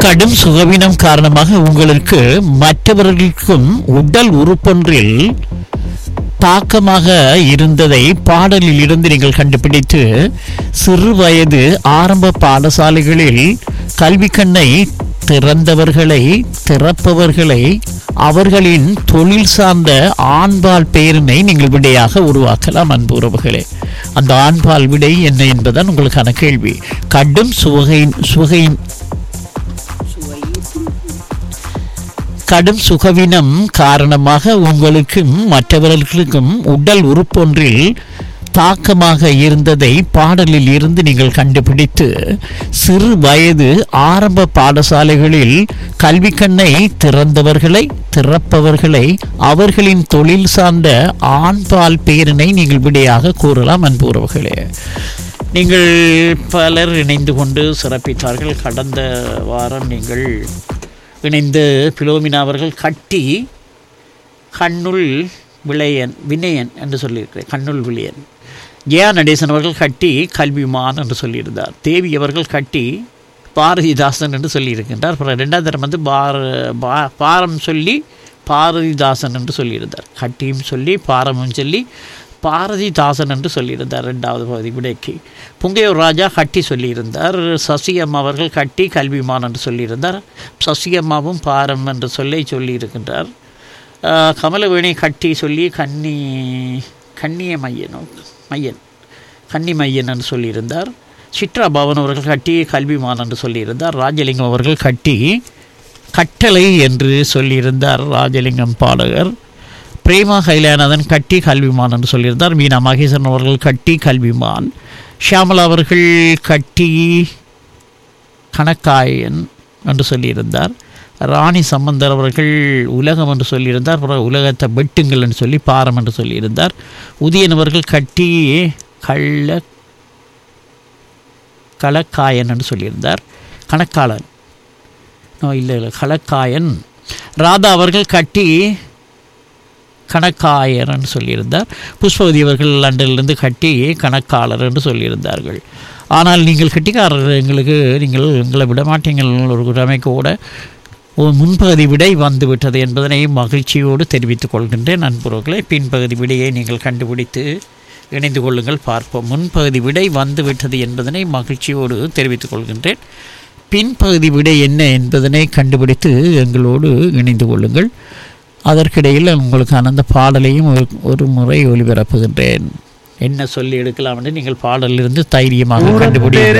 கடும் சுகவீனம் காரணமாக உங்களுக்கு மற்றவர்களுக்கும் உடல் உறுப்பொன்றில் தாக்கமாக இருந்ததை பாடலில் இருந்து நீங்கள் கண்டுபிடித்து சிறு வயது ஆரம்ப பாடசாலைகளில் கல்வி கண்ணை திறந்தவர்களை திறப்பவர்களை அவர்களின் தொழில் சார்ந்த ஆண்பால் பெயரினை நீங்கள் விடையாக உருவாக்கலாம் அன்பு உறவுகளே அந்த ஆண்பால் விடை என்ன என்பதுதான் உங்களுக்கான கேள்வி கடும் சுகையின் சுகையின் கடும் சுகவீனம் காரணமாக உங்களுக்கும் மற்றவர்களுக்கும் உடல் உறுப்பொன்றில் தாக்கமாக இருந்ததை பாடலில் இருந்து நீங்கள் கண்டுபிடித்து சிறு வயது ஆரம்ப பாடசாலைகளில் கல்வி கண்ணை திறந்தவர்களை திறப்பவர்களை அவர்களின் தொழில் சார்ந்த ஆண்பால் பெயரினை நீங்கள் விடையாக கூறலாம் அன்பு உறவுகளே நீங்கள் பலர் இணைந்து கொண்டு சிறப்பித்தார்கள் கடந்த வாரம் நீங்கள் இணைந்து பிலோமினா அவர்கள் கட்டி கண்ணுள் விளையன் வினயன் என்று சொல்லியிருக்கிறேன் கண்ணுள் விளையன் ஜெயா நடேசன் அவர்கள் கட்டி கல்விமான் என்று சொல்லியிருந்தார் தேவி அவர்கள் கட்டி பாரதிதாசன் என்று சொல்லியிருக்கின்றார் அப்புறம் ரெண்டாவது தரம் வந்து பார பா பாரம் சொல்லி பாரதிதாசன் என்று சொல்லியிருந்தார் கட்டியும் சொல்லி பாரமும் சொல்லி பாரதிதாசன் என்று சொல்லியிருந்தார் ரெண்டாவது பகுதி விடைக்கு புங்கையூர் ராஜா கட்டி சொல்லியிருந்தார் சசியம் அவர்கள் கட்டி கல்விமான் என்று சொல்லியிருந்தார் சசியம்மாவும் பாரம் என்று சொல்லி சொல்லியிருக்கின்றார் ஆஹ் கமலவேணி கட்டி சொல்லி கன்னி கன்னிய மையனோ மையன் கன்னி மையன் என்று சொல்லியிருந்தார் சித்ரா பவன் அவர்கள் கட்டி கல்விமான் என்று சொல்லியிருந்தார் ராஜலிங்கம் அவர்கள் கட்டி கட்டளை என்று சொல்லியிருந்தார் ராஜலிங்கம் பாடகர் பிரேமா கைலாநாதன் கட்டி கல்விமான் என்று சொல்லியிருந்தார் மீனா மகேசன் அவர்கள் கட்டி கல்விமான் ஷியாமலா அவர்கள் கட்டி கணக்காயன் என்று சொல்லியிருந்தார் ராணி சம்பந்தர் அவர்கள் உலகம் என்று சொல்லியிருந்தார் அப்புறம் உலகத்தை வெட்டுங்கள் என்று சொல்லி பாரம் என்று சொல்லியிருந்தார் உதயன் அவர்கள் கட்டி கள்ள களக்காயன் என்று சொல்லியிருந்தார் கணக்காளன் நோ இல்லை இல்லை களக்காயன் ராதா அவர்கள் கட்டி கணக்காயர் என்று சொல்லியிருந்தார் புஷ்பவதி அவர்கள் லண்டனிலிருந்து கட்டி கணக்காளர் என்று சொல்லியிருந்தார்கள் ஆனால் நீங்கள் கட்டிக்காரர் எங்களுக்கு நீங்கள் எங்களை விட மாட்டீங்கள் ஒரு குறைமைக்கூட ஒரு முன்பகுதி விடை வந்து விட்டது என்பதனை மகிழ்ச்சியோடு தெரிவித்துக் கொள்கின்றேன் நண்பர்களே பின்பகுதி விடையை நீங்கள் கண்டுபிடித்து இணைந்து கொள்ளுங்கள் பார்ப்போம் முன்பகுதி விடை வந்து விட்டது என்பதனை மகிழ்ச்சியோடு தெரிவித்துக் கொள்கின்றேன் பின்பகுதி விடை என்ன என்பதனை கண்டுபிடித்து எங்களோடு இணைந்து கொள்ளுங்கள் அதற்கிடையில் உங்களுக்கு அந்த பாடலையும் ஒரு ஒரு முறை ஒளிபரப்புகின்றேன் என்ன சொல்லி எடுக்கலாம் என்று நீங்கள் பாடலிலிருந்து தைரியமாக கண்டுபிடிங்கள்